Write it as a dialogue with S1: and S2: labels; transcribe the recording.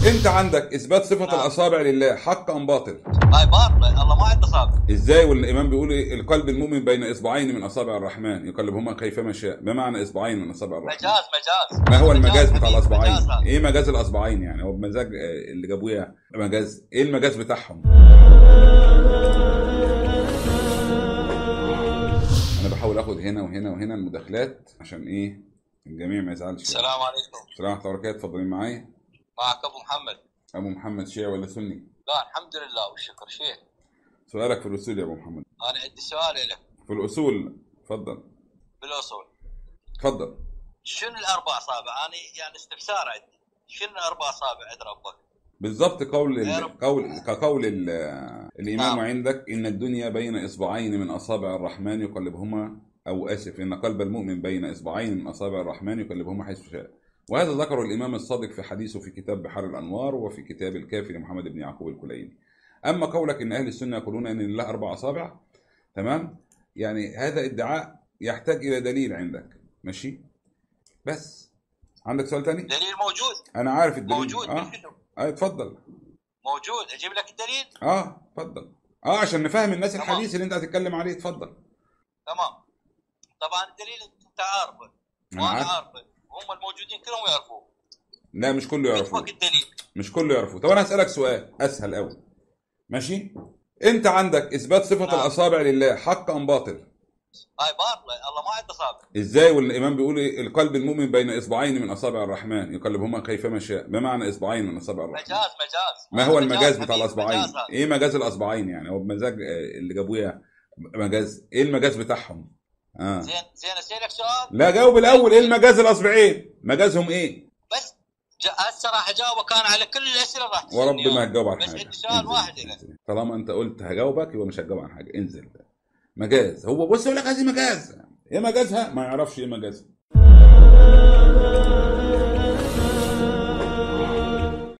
S1: انت عندك اثبات صفه
S2: نعم.
S1: الاصابع لله حق ام باطل
S2: هاي باطله الله ما عنده صابع
S1: ازاي والامام بيقول إيه؟ القلب المؤمن بين اصبعين من اصابع الرحمن يقلبهما كيفما شاء بمعنى اصبعين من اصابع الرحمن
S2: مجاز مجاز
S1: ما هو المجاز بتاع
S2: حبيبي،
S1: الاصبعين
S2: مجاز هذا.
S1: ايه مجاز الاصبعين يعني هو بمزاج آه، اللي جابوه إياه مجاز ايه المجاز بتاعهم انا بحاول اخد هنا وهنا وهنا المداخلات عشان ايه الجميع ما يزعلش
S2: السلام عليكم
S1: السلام ورحمه الله وبركاته اتفضلين معايا
S2: معك ابو محمد
S1: ابو محمد شيعي ولا سني
S2: لا الحمد لله والشكر شيخ
S1: سؤالك في الاصول يا ابو محمد
S2: انا عندي سؤال لك
S1: في الاصول اتفضل
S2: بالاصول
S1: اتفضل
S2: شنو الاربع اصابع انا يعني استفسار عندي شنو الاربع اصابع عند ربك
S1: بالضبط قول
S2: يا
S1: ال...
S2: رب.
S1: قول كقول ال... الامام
S2: نعم.
S1: عندك ان الدنيا بين اصبعين من اصابع الرحمن يقلبهما او اسف ان قلب المؤمن بين اصبعين من اصابع الرحمن يقلبهما حيث شاء وهذا ذكره الامام الصادق في حديثه في كتاب بحر الانوار وفي كتاب الكافي لمحمد بن يعقوب الكليني اما قولك ان اهل السنه يقولون ان لله اربع اصابع تمام يعني هذا ادعاء يحتاج الى دليل عندك ماشي بس عندك سؤال تاني
S2: دليل موجود
S1: انا عارف الدليل
S2: موجود
S1: اه,
S2: منه.
S1: آه اتفضل
S2: موجود اجيب لك الدليل
S1: اه اتفضل اه عشان نفهم الناس
S2: تمام.
S1: الحديث اللي انت هتتكلم عليه اتفضل
S2: تمام طبعا الدليل انت عارفه
S1: أنا
S2: وانا
S1: عارف.
S2: عارفه هم الموجودين كلهم يعرفوه
S1: لا مش كله يعرفوه
S2: يطبق الدليل
S1: مش كله يعرفوه طب انا هسألك سؤال اسهل قوي ماشي انت عندك اثبات صفة
S2: نعم.
S1: الاصابع لله حق ام باطل
S2: هاي باطله الله ما عنده صابع
S1: ازاي والامام بيقول إيه؟ القلب المؤمن بين اصبعين من اصابع الرحمن يقلبهما كيفما شاء بمعنى اصبعين من اصابع الرحمن
S2: مجاز مجاز
S1: ما هو
S2: مجاز
S1: المجاز بتاع
S2: حبيبي،
S1: الاصبعين
S2: مجاز هذا.
S1: ايه مجاز الاصبعين يعني هو بمزاج آه، اللي جابوه إياه مجاز ايه المجاز بتاعهم اه
S2: زين زين اسالك سؤال
S1: لا جاوب الاول ايه المجاز الاصبعين مجازهم ايه
S2: بس ج- هسه راح اجاوبك انا على كل الاسئله راح تسألني
S1: ورب ما
S2: إياها.
S1: هتجاوب عن
S2: بس
S1: حاجه
S2: عندي سؤال
S1: انزل،
S2: واحد لك
S1: انزل. طالما انت قلت هجاوبك يبقى مش هتجاوب عن حاجه انزل مجاز هو بص يقول لك هذه مجاز ايه مجازها ما يعرفش ايه مجازها